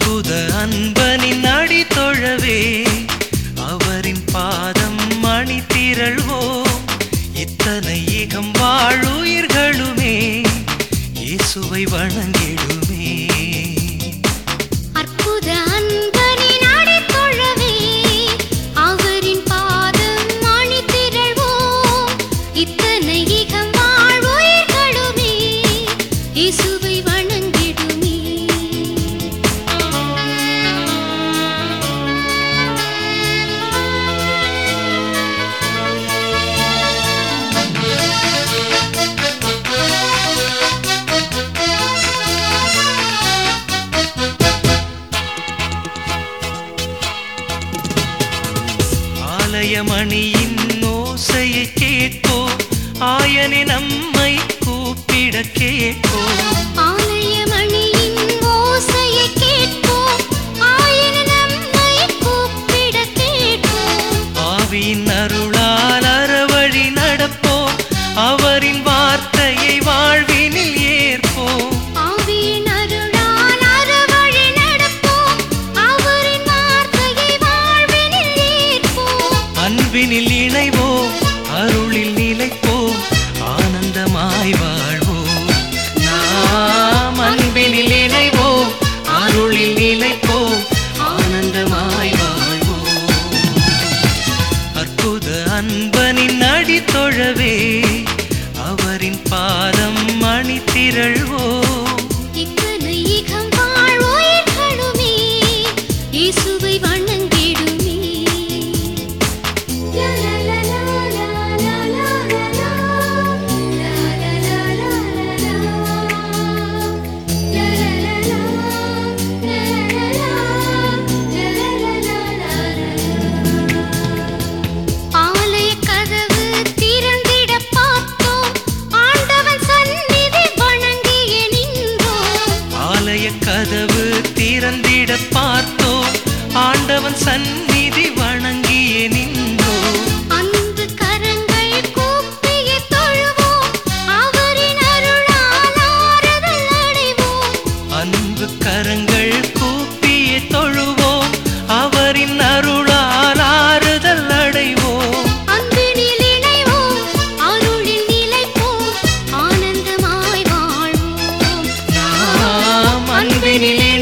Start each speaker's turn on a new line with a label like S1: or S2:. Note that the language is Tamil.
S1: அற்புத அன்பனின் அடி தொழவே அவரின் பாதம் மணி திரள்வோம் இத்தனை ஏகம் வாழுயிர்களுமே இயேசுவை வணங்கிடுமே
S2: அற்புத அன்பனின் அடித்தொழவே அவரின் பாதம் மணி திரள்வோம் இத்தனை இகம் வாழ்வுயிர்களுமே இயேசுவை வணங்கிடுமே
S1: ஆலயமணியின் ஓசையை கேட்போம் ஆயனை நம்மை கூப்பிட கேட்போம்
S2: ஆலயமணியின் ஓசையை கேட்போம் ஆயன நம்மை கூப்பிட கேட்போம்
S1: ஆவியின் அருளால் அறவழி நடப்போம் அவரின் வார்த்தையை வாழ்வினில் ஏற்போம்
S2: ஆவியின் அருளால் அறவழி நடப்போம் அவரின் வார்த்தையை வாழ்வினில் ஏற்போம்
S1: அன்பினில் இணைவோம் அருளில் நிலைப்போம் ஆனந்தமாய் வாழ்வோம் நாம் அன்பினில் இணைவோம் அருளில் நிலைப்போம் ஆனந்தமாய் வாழ்வோம் அற்புத அன்பனின் அடி தொழவே அவரின் பாதம் மணி திரள்வோம்
S2: இத்தனை இகம் வாழ்வுயிர்களுமே இயேசுவை வணங்கிடுமே லா லா லா லா லா லா லா லா லா லா லா லா லா லா லா லா ஆலய கதவு திறந்திட பார்த்தோம் ஆண்டவன் சந்நிதி வணங்கிய நின்றோம்
S1: ஆலய கதவு திறந்திட பார்த்தோம் ஆண்டவன் சந்நிதி வணங்கிய நின்றோம்
S2: அன்பு கரங்கள் கூப்பிய தொழுவோம் அவரின் அருளால் ஆறுதல் அடைவோம்
S1: அன்பு கரங்கள் கூப்பிய தொழுவோம் அவரின் அருளால் ஆறுதல் அடைவோம்
S2: அன்பினில் இணைவோம் அருளில் நிலைப்போம் ஆனந்தமாய் வாழ்வோம்
S1: நாம் அன்பினில்